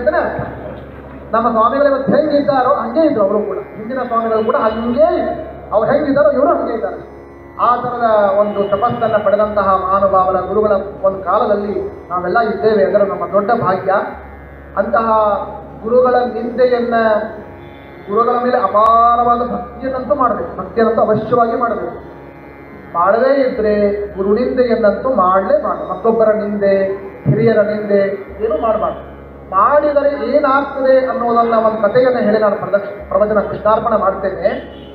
ಅಂತಲೇ ಅರ್ಥ ನಮ್ಮ ಸ್ವಾಮಿಗಳು ಇವತ್ತು ಹೇಗೆ ಇದ್ದಾರೋ ಹಂಗೆ ಇದ್ರು ಅವರು ಕೂಡ ಹಿಂದಿನ ಸ್ವಾಮಿಗಳು ಕೂಡ ಹಂಗೆ ಇದ್ರು. ಅವ್ರು ಹೇಗಿದ್ದಾರೋ ಇವರು ಹಂಗೆ ಇದ್ದಾರೆ ಆ ಥರದ ಒಂದು ತಪಸ್ಸನ್ನು ಪಡೆದಂತಹ ಮಹಾನುಭಾವರ ಗುರುಗಳ ಒಂದು ಕಾಲದಲ್ಲಿ ನಾವೆಲ್ಲ ಇದ್ದೇವೆ ಅದರ ನಮ್ಮ ದೊಡ್ಡ ಭಾಗ್ಯ ಅಂತಹ ಗುರುಗಳ ನಿಂದೆಯನ್ನ ಗುರುಗಳ ಮೇಲೆ ಅಪಾರವಾದ ಭಕ್ತಿಯನ್ನಂತೂ ಮಾಡಬೇಕು ಭಕ್ತಿಯನ್ನಂತೂ ಅವಶ್ಯವಾಗಿ ಮಾಡಬೇಕು ಮಾಡದೇ ಇದ್ರೆ ಗುರು ನಿಂದೆಯನ್ನಂತೂ ಮಾಡಲೇಬಾರ್ದು ಮತ್ತೊಬ್ಬರ ನಿಂದೆ ಹಿರಿಯರ ನಿಂದೆ ಏನೂ ಮಾಡಬಾರ್ದು ಮಾಡಿದರೆ ಏನಾಗ್ತದೆ ಅನ್ನೋದನ್ನ ಒಂದು ಕಥೆಯನ್ನು ಹೇಳಿ ನಾನು ಪ್ರದಕ್ಷ ಪ್ರವಚನ ಕೃಷ್ಣಾರ್ಪಣೆ ಮಾಡ್ತೇನೆ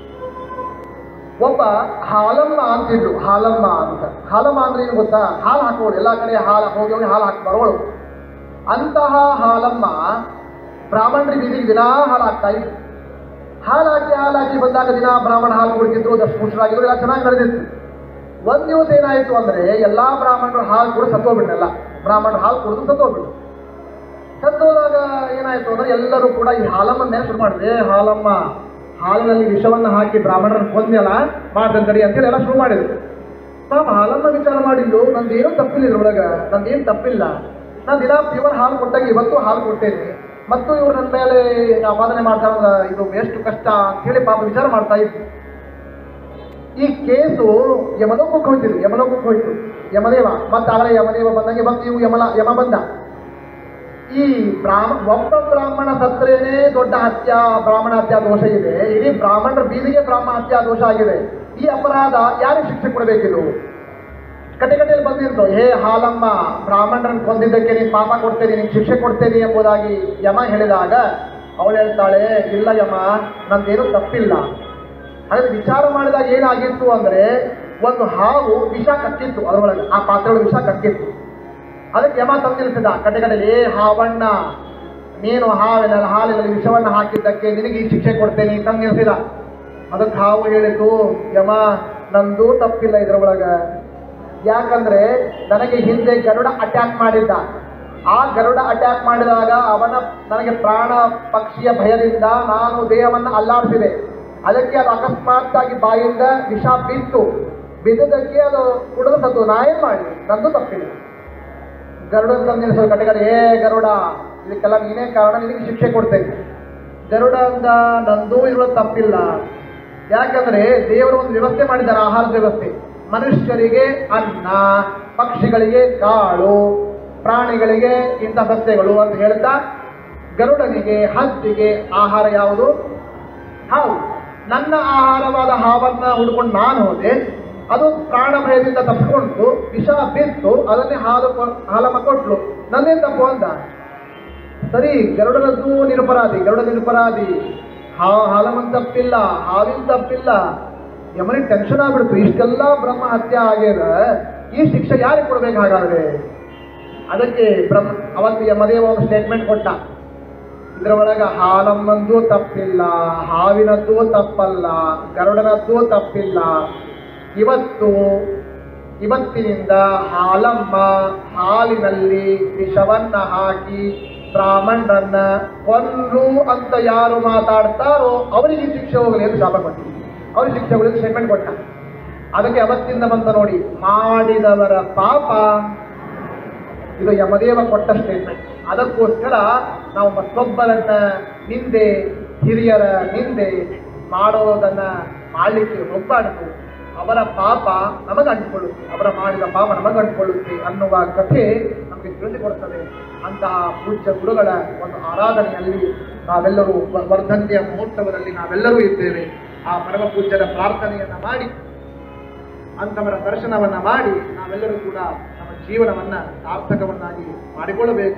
ಒಬ್ಬ ಹಾಲಮ್ಮ ಅಂತಿದ್ರು ಹಾಲಮ್ಮ ಅಂತ ಹಾಲಮ್ಮ ಅಂದ್ರೆ ಏನು ಗೊತ್ತಾ ಹಾಲು ಹಾಕೋಳು ಎಲ್ಲ ಕಡೆ ಹಾಲು ಹೋಗಿ ಹೋಗಿ ಹಾಲು ಹಾಕಿ ಬರೋಳು ಅಂತಹ ಹಾಲಮ್ಮ ಬ್ರಾಹ್ಮಣರಿಗೆ ಬೀದಿಗೆ ದಿನಾ ಹಾಲು ಹಾಕ್ತಾ ಇದ್ರು ಹಾಲು ಹಾಕಿ ಹಾಲು ಹಾಕಿ ಬಂದಾಗ ದಿನ ಬ್ರಾಹ್ಮಣ ಹಾಲು ಕುಡಿತಿದ್ರು ದಶಪುರುಷರಾಗಿದ್ರು ಎಲ್ಲ ಚೆನ್ನಾಗಿ ನಡೆದಿತ್ತು ಒಂದ್ ದಿವಸ ಏನಾಯ್ತು ಅಂದ್ರೆ ಎಲ್ಲಾ ಬ್ರಾಹ್ಮಣರು ಹಾಲು ಕೂಡ ಸತ್ತೋಗ್ಬಿಟ್ರಲ್ಲ ಬ್ರಾಹ್ಮಣರು ಹಾಲು ಕುಡಿದು ಸತ್ತೋಗ್ಬಿಟ್ರು ಸತ್ತೋದಾಗ ಏನಾಯ್ತು ಅಂದ್ರೆ ಎಲ್ಲರೂ ಕೂಡ ಈ ಹಾಲಮ್ಮ ಮೇಲೆ ಶುರು ಮಾಡಿದ್ರೆ "ಏ ಹಾಲಮ್ಮ ಹಾಲಿನಲ್ಲಿ ವಿಷವನ್ನ ಹಾಕಿ ಬ್ರಾಹ್ಮಣರನ್ನು ಕೊಂದೆಲ್ಲ ಮಾಡ್ದಂತಡಿ ತಡಿ ಅಂತೇಳಿ ಎಲ್ಲ ಶುರು ಮಾಡಿದ್ರು ಪಾಪ ಹಾಲಮ್ಮ ವಿಚಾರ ಮಾಡಿದ್ದು ನಂದೇನು ತಪ್ಪಿಲ್ಲ ಇದ್ರೊಳಗ ನಂದೇನು ತಪ್ಪಿಲ್ಲ ನಾನು ದಿನ ಪ್ಯೂರ್ ಹಾಲು ಕೊಟ್ಟಾಗ ಇವತ್ತು ಹಾಲು ಕೊಟ್ಟೇನೆ ಮತ್ತು ಇವ್ರು ನನ್ನ ಮೇಲೆ ಆಪಾದನೆ ಮಾಡ್ತಾರ ಇದು ಎಷ್ಟು ಕಷ್ಟ ಅಂತ ಹೇಳಿ ಪಾಪ ವಿಚಾರ ಮಾಡ್ತಾ ಇದ್ರು ಈ ಕೇಸು ಯಮಲೋಕಕ್ಕೆ ಹೋಯ್ತಿದ್ರು ಯಮಲೋಕಕ್ಕೆ ಹೋಯ್ತು ಯಮದೇವ ಮತ್ತೆ ಆಗಲೇ ಯಮದೇವ ಬಂದಂಗೆ ಬಂದು ಇವು ಯಮಲ ಯಮ ಬಂದ ಈ ಬ್ರಾಹ್ಮ ಒಬ್ಬ ಬ್ರಾಹ್ಮಣ ಸತ್ರೇನೆ ದೊಡ್ಡ ಹತ್ಯಾ ಬ್ರಾಹ್ಮಣ ಹತ್ಯಾ ದೋಷ ಇದೆ ಇಡೀ ಬ್ರಾಹ್ಮಣರ ಬೀದಿಗೆ ಬ್ರಾಹ್ಮಣ ಹತ್ಯಾ ದೋಷ ಆಗಿದೆ ಈ ಅಪರಾಧ ಯಾರಿಗೆ ಶಿಕ್ಷೆ ಕೊಡಬೇಕಿದು ಕಟಕಟೆಯಲ್ಲಿ ಬಂದಿದ್ದು ಹೇ ಹಾಲಮ್ಮ ಬ್ರಾಹ್ಮಣರನ್ನು ಕೊಂದಿದ್ದಕ್ಕೆ ನೀನು ಪಾಪ ಕೊಡ್ತೇನೆ ನಿನ್ ಶಿಕ್ಷೆ ಕೊಡ್ತೇನೆ ಎಂಬುದಾಗಿ ಯಮ ಹೇಳಿದಾಗ ಅವಳು ಹೇಳ್ತಾಳೆ ಇಲ್ಲ ಯಮ ನಂದೇನು ತಪ್ಪಿಲ್ಲ ಹಾಗಾದ್ರೆ ವಿಚಾರ ಮಾಡಿದಾಗ ಏನಾಗಿತ್ತು ಅಂದ್ರೆ ಒಂದು ಹಾವು ವಿಷ ಕಕ್ಕಿತ್ತು ಅದರೊಳಗೆ ಆ ಪಾತ್ರೆಯೊಳಗೆ ವಿಷ ಕಕ್ಕಿತ್ತು ಅದಕ್ಕೆ ಯಮ ತಂದು ನಿಲ್ಲಿಸಿದ ಕಡೆಗಡೆಯಲ್ಲಿ ಏ ಹಾವಣ್ಣ ನೀನು ಹಾವಿನ ಹಾಲಿನಲ್ಲಿ ವಿಷವನ್ನು ಹಾಕಿದ್ದಕ್ಕೆ ನಿನಗೆ ಈ ಶಿಕ್ಷೆ ಕೊಡ್ತೇನೆ ತಂದು ನಿಲ್ಲಿಸಿದ ಅದಕ್ಕೆ ಹಾವು ಹೇಳಿತು ಯಮ ನಂದು ತಪ್ಪಿಲ್ಲ ಇದ್ರೊಳಗ ಯಾಕಂದ್ರೆ ನನಗೆ ಹಿಂದೆ ಗರುಡ ಅಟ್ಯಾಕ್ ಮಾಡಿದ್ದ ಆ ಗರುಡ ಅಟ್ಯಾಕ್ ಮಾಡಿದಾಗ ಅವನ ನನಗೆ ಪ್ರಾಣ ಪಕ್ಷಿಯ ಭಯದಿಂದ ನಾನು ದೇಹವನ್ನು ಅಲ್ಲಾಡಿಸಿದೆ ಅದಕ್ಕೆ ಅದು ಅಕಸ್ಮಾತ್ ಆಗಿ ಬಾಯಿಂದ ವಿಷ ಬಿತ್ತು ಬಿದ್ದದಕ್ಕೆ ಅದು ಕುಡಿದು ಸತ್ತು ನಾ ಏನ್ ಮಾಡಿ ನಂದು ತಪ್ಪಿಲ್ಲ ಗರುಡ ತಂದು ನಿಲ್ಲಿಸೋದು ಕಟ್ಟೆಗಡೆ ಏ ಗರುಡ ಇದಕ್ಕೆಲ್ಲ ನೀನೇ ಕಾರಣ ನಿನಗೆ ಶಿಕ್ಷೆ ಕೊಡ್ತೇನೆ ಗರುಡ ಅಂದ ನಂದು ಇದ್ರೊಳಗೆ ತಪ್ಪಿಲ್ಲ ಯಾಕಂದ್ರೆ ದೇವರು ಒಂದು ವ್ಯವಸ್ಥೆ ಮಾಡಿದ್ದಾರೆ ಆಹಾರದ ವ್ಯವಸ್ಥೆ ಮನುಷ್ಯರಿಗೆ ಅನ್ನ ಪಕ್ಷಿಗಳಿಗೆ ಕಾಳು ಪ್ರಾಣಿಗಳಿಗೆ ಇಂಥ ಸಸ್ಯಗಳು ಅಂತ ಹೇಳ್ತಾ ಗರುಡನಿಗೆ ಹದ್ದಿಗೆ ಆಹಾರ ಯಾವುದು ಹಾವು ನನ್ನ ಆಹಾರವಾದ ಹಾವನ್ನ ಹುಡ್ಕೊಂಡು ನಾನು ಹೋದೆ ಅದು ಪ್ರಾಣ ಭಯದಿಂದ ತಪ್ಪಿಕೊಂಡು ವಿಷ ಬಿತ್ತು ಅದನ್ನೇ ಹಾಲು ಕೊ- ಹಾಲಮ್ಮ ಕೊಟ್ಲು ನನ್ನೇನ್ ತಪ್ಪು ಅಂದ ಸರಿ ಗರುಡನದ್ದು ನಿರಪರಾಧಿ ಗರುಡ ನಿರಪರಾಧಿ ಹಾ ಹಾಲಮ್ಮನ್ ತಪ್ಪಿಲ್ಲ ಹಾವಿನ ತಪ್ಪಿಲ್ಲ ಯಮನಿಗೆ ಟೆನ್ಷನ್ ಆಗ್ಬಿಡ್ತು ಇಷ್ಟೆಲ್ಲ ಬ್ರಹ್ಮ ಹತ್ಯೆ ಆಗ್ಯದ ಈ ಶಿಕ್ಷೆ ಯಾರಿಗೆ ಕೊಡ್ಬೇಕು ಹಾಗಾದ್ರೆ ಅದಕ್ಕೆ ಬ್ರಹ್ಮ ಅವತ್ತು ಯಮದೇವ ಒಂದು ಸ್ಟೇಟ್ಮೆಂಟ್ ಕೊಟ್ಟ ಇದರ ಒಳಗ ಹಾಲಮ್ಮಂದು ತಪ್ಪಿಲ್ಲ ಹಾವಿನದ್ದು ತಪ್ಪಲ್ಲ ಗರುಡನದ್ದು ತಪ್ಪಿಲ್ಲ ಇವತ್ತು ಇವತ್ತಿನಿಂದ ಹಾಲಮ್ಮ ಹಾಲಿನಲ್ಲಿ ವಿಷವನ್ನ ಹಾಕಿ ಬ್ರಾಹ್ಮಣರನ್ನ ಕೊಂದ್ರು ಅಂತ ಯಾರು ಮಾತಾಡ್ತಾರೋ ಅವರಿಗೆ ಶಿಕ್ಷೆ ಹೋಗಲಿ ಅಂತ ಶಾಪ ಕೊಟ್ಟಿದ್ದ ಅವ್ರಿಗೆ ಶಿಕ್ಷೆ ಹೋಗಲಿ ಸ್ಟೇಟ್ಮೆಂಟ್ ಕೊಟ್ಟ ಅದಕ್ಕೆ ಅವತ್ತಿಂದ ಬಂತ ನೋಡಿ ಮಾಡಿದವರ ಪಾಪ ಇದು ಯಮದೇವ ಕೊಟ್ಟ ಸ್ಟೇಟ್ಮೆಂಟ್ ಅದಕ್ಕೋಸ್ಕರ ನಾವು ಮತ್ತೊಬ್ಬರನ್ನ ನಿಂದೆ ಹಿರಿಯರ ನಿಂದೆ ಮಾಡೋದನ್ನ ಮಾಡಲಿಕ್ಕೆ ಹೋಗ್ಬಾರ್ದು ಅವರ ಪಾಪ ನಮಗೆ ಅಂಟಿಕೊಳ್ಳುತ್ತೆ ಅವರ ಮಾಡಿದ ಪಾಪ ನಮಗೆ ಅಂಟಿಕೊಳ್ಳುತ್ತೆ ಅನ್ನುವ ಕಥೆ ನಮಗೆ ತಿಳಿದುಕೊಡುತ್ತದೆ ಅಂತಹ ಪೂಜ್ಯ ಗುರುಗಳ ಒಂದು ಆರಾಧನೆಯಲ್ಲಿ ನಾವೆಲ್ಲರೂ ವ- ವರ್ಧಂತಿಯ ಮಹೋತ್ಸವದಲ್ಲಿ ನಾವೆಲ್ಲರೂ ಇದ್ದೇವೆ ಆ ಪರಮ ಪೂಜ್ಯರ ಪ್ರಾರ್ಥನೆಯನ್ನ ಮಾಡಿ ಅಂಥವರ ದರ್ಶನವನ್ನ ಮಾಡಿ ನಾವೆಲ್ಲರೂ ಕೂಡ ನಮ್ಮ ಜೀವನವನ್ನ ಸಾರ್ಥಕವನ್ನಾಗಿ ಮಾಡಿಕೊಳ್ಳಬೇಕು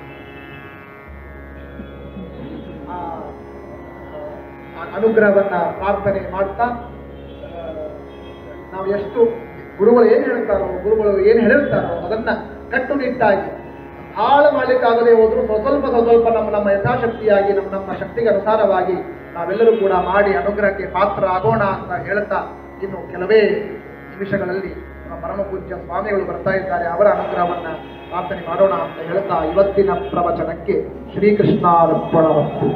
ಆ ಆ ಅನುಗ್ರಹವನ್ನ ಪ್ರಾರ್ಥನೆ ಮಾಡ್ತಾ ಆ, ನಾವು ಎಷ್ಟು ಗುರುಗಳು ಏನು ಹೇಳ್ತಾರೋ ಗುರುಗಳು ಏನು ಹೇಳಿರ್ತಾರೋ ಅದನ್ನ ಕಟ್ಟುನಿಟ್ಟಾಗಿ ಹಾಳು ಮಾಡಲಿಕ್ಕಾಗದೆ ಹೋದ್ರು ಸ್ವಲ್ಪ ಸ್ವಲ್ಪ ನಮ್ಮ ನಮ್ಮ ಯಥಾಶಕ್ತಿಯಾಗಿ ನಮ್ಮ ನಮ್ಮ ಶಕ್ತಿಗೆ ಅನುಸಾರವಾಗಿ ನಾವೆಲ್ಲರೂ ಕೂಡ ಮಾಡಿ ಅನುಗ್ರಹಕ್ಕೆ ಪಾತ್ರ ಆಗೋಣ ಅಂತ ಹೇಳ್ತಾ ಇನ್ನು ಕೆಲವೇ ನಿಮಿಷಗಳಲ್ಲಿ ನಮ್ಮ ಪರಮ ಪೂಜ್ಯ ಸ್ವಾಮಿಗಳು ಬರ್ತಾ ಇದ್ದಾರೆ ಅವರ ಅನುಗ್ರಹವನ್ನ ಪ್ರಾರ್ಥನೆ ಮಾಡೋಣ ಅಂತ ಹೇಳ್ತಾ ಇವತ್ತಿನ ಪ್ರವಚನಕ್ಕೆ ಶ್ರೀಕೃಷ್ಣಾರ್ಪಣವಸ್ತು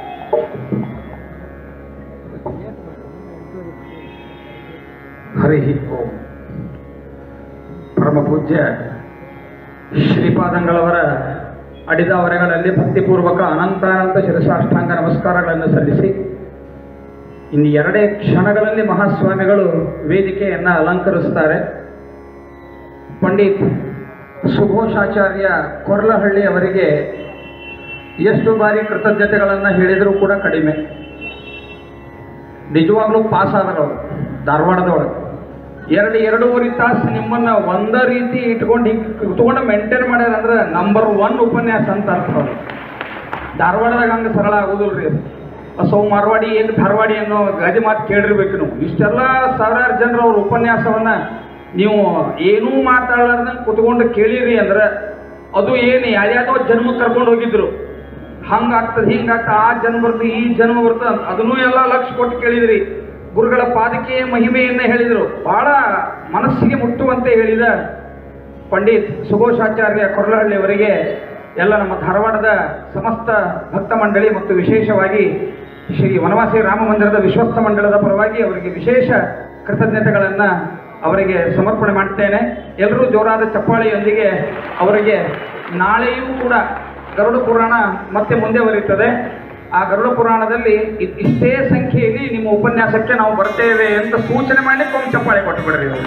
ಹರಿ ಓಂ ಪರಮ ಪೂಜ್ಯ ಶ್ರೀಪಾದಂಗಳವರ ಅಡಿದ ಹೊರೆಗಳಲ್ಲಿ ಭಕ್ತಿಪೂರ್ವಕ ಅನಂತಾನಂತ ಶಿರಸಾಷ್ಟಾಂಗ ನಮಸ್ಕಾರಗಳನ್ನು ಸಲ್ಲಿಸಿ ಇನ್ನು ಎರಡೇ ಕ್ಷಣಗಳಲ್ಲಿ ಮಹಾಸ್ವಾಮಿಗಳು ವೇದಿಕೆಯನ್ನು ಅಲಂಕರಿಸ್ತಾರೆ ಪಂಡಿತ್ ಸುಘೋಷಾಚಾರ್ಯ ಕೊರ್ಲಹಳ್ಳಿ ಅವರಿಗೆ ಎಷ್ಟು ಬಾರಿ ಕೃತಜ್ಞತೆಗಳನ್ನು ಹೇಳಿದರೂ ಕೂಡ ಕಡಿಮೆ ನಿಜವಾಗ್ಲೂ ಪಾಸ್ ಆದರು ಅವರು ಧಾರವಾಡದೊಳಗೆ ಎರಡು ಎರಡೂವರೆ ತಾಸು ನಿಮ್ಮನ್ನ ಒಂದ ರೀತಿ ಇಟ್ಕೊಂಡು ಹಿಂಗೆ ಇಟ್ಕೊಂಡು ಮೇಂಟೈನ್ ಮಾಡ್ಯಾರ ಅಂದ್ರೆ ನಂಬರ್ ಒನ್ ಉಪನ್ಯಾಸ ಅಂತ ಅರ್ಥ ಅವ್ರು ಧಾರವಾಡದಾಗ ಹಂಗೆ ಸರಳ ಆಗೋದಿಲ್ರಿ ಸೊ ಮಾರ್ವಾಡಿ ಏನು ಧಾರವಾಡಿ ಅನ್ನೋ ಗಾದಿ ಮಾತು ಕೇಳಿರ್ಬೇಕು ನೀವು ಇಷ್ಟೆಲ್ಲ ಸಾವಿರಾರು ಜನರು ಅವ್ರ ಉಪನ್ಯಾಸವನ್ನ ನೀವು ಏನೂ ಮಾತಾಡಲಾರ್ದಂಗೆ ಕುತ್ಕೊಂಡು ಕೇಳಿರಿ ಅಂದ್ರೆ ಅದು ಏನು ಯಾವ್ಯಾವುದೋ ಜನ್ಮಕ್ಕೆ ಕರ್ಕೊಂಡು ಹೋಗಿದ್ರು ಹಂಗಾಗ್ತದೆ ಹಿಂಗಾಗ್ತದೆ ಆ ಜನ್ಮ ಬರ್ತದೆ ಈ ಜನ್ಮ ಬರ್ತದೆ ಅದನ್ನೂ ಎಲ್ಲ ಲಕ್ಷ ಕೊಟ್ಟು ಕೇಳಿದ್ರಿ ಗುರುಗಳ ಪಾದಕೆಯ ಮಹಿಮೆಯನ್ನ ಹೇಳಿದರು ಬಹಳ ಮನಸ್ಸಿಗೆ ಮುಟ್ಟುವಂತೆ ಹೇಳಿದ ಪಂಡಿತ್ ಸುಘೋಷಾಚಾರ್ಯ ಕೊರ್ಲಹಳ್ಳಿ ಅವರಿಗೆ ಎಲ್ಲ ನಮ್ಮ ಧಾರವಾಡದ ಸಮಸ್ತ ಭಕ್ತ ಮಂಡಳಿ ಮತ್ತು ವಿಶೇಷವಾಗಿ ಶ್ರೀ ವನವಾಸಿ ರಾಮ ಮಂದಿರದ ವಿಶ್ವಸ್ತ ಮಂಡಳದ ಪರವಾಗಿ ಅವರಿಗೆ ವಿಶೇಷ ಕೃತಜ್ಞತೆಗಳನ್ನು ಅವರಿಗೆ ಸಮರ್ಪಣೆ ಮಾಡ್ತೇನೆ ಎಲ್ಲರೂ ಜೋರಾದ ಚಪ್ಪಾಳೆಯೊಂದಿಗೆ ಅವರಿಗೆ ನಾಳೆಯೂ ಕೂಡ ಗರುಡ ಪುರಾಣ ಮತ್ತೆ ಮುಂದೆ ಬರುತ್ತದೆ ಆ ಗರುಡ ಪುರಾಣದಲ್ಲಿ ಇ- ಇಷ್ಟೇ ಸಂಖ್ಯೆಯಲ್ಲಿ ನಿಮ್ಮ ಉಪನ್ಯಾಸಕ್ಕೆ ನಾವು ಬರ್ತೇವೆ ಅಂತ ಸೂಚನೆ ಮಾಡಲಿಕ್ಕೆ ಒಂದು ಚಪ್ಪಾಳೆ ಕೊಟ್ಟು ಬಿಡ್ರಿ ಅವರು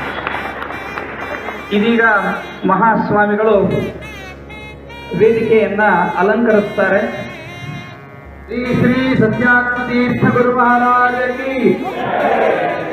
ಇದೀಗ ಮಹಾಸ್ವಾಮಿಗಳು ವೇದಿಕೆಯನ್ನ ಅಲಂಕರಿಸ್ತಾರೆ ಶ್ರೀ ಶ್ರೀ ಸತ್ಯಾಗ್ನಿ ತೀರ್ಥ ಗುರು ಮಹಾರಾಜ ಕಿ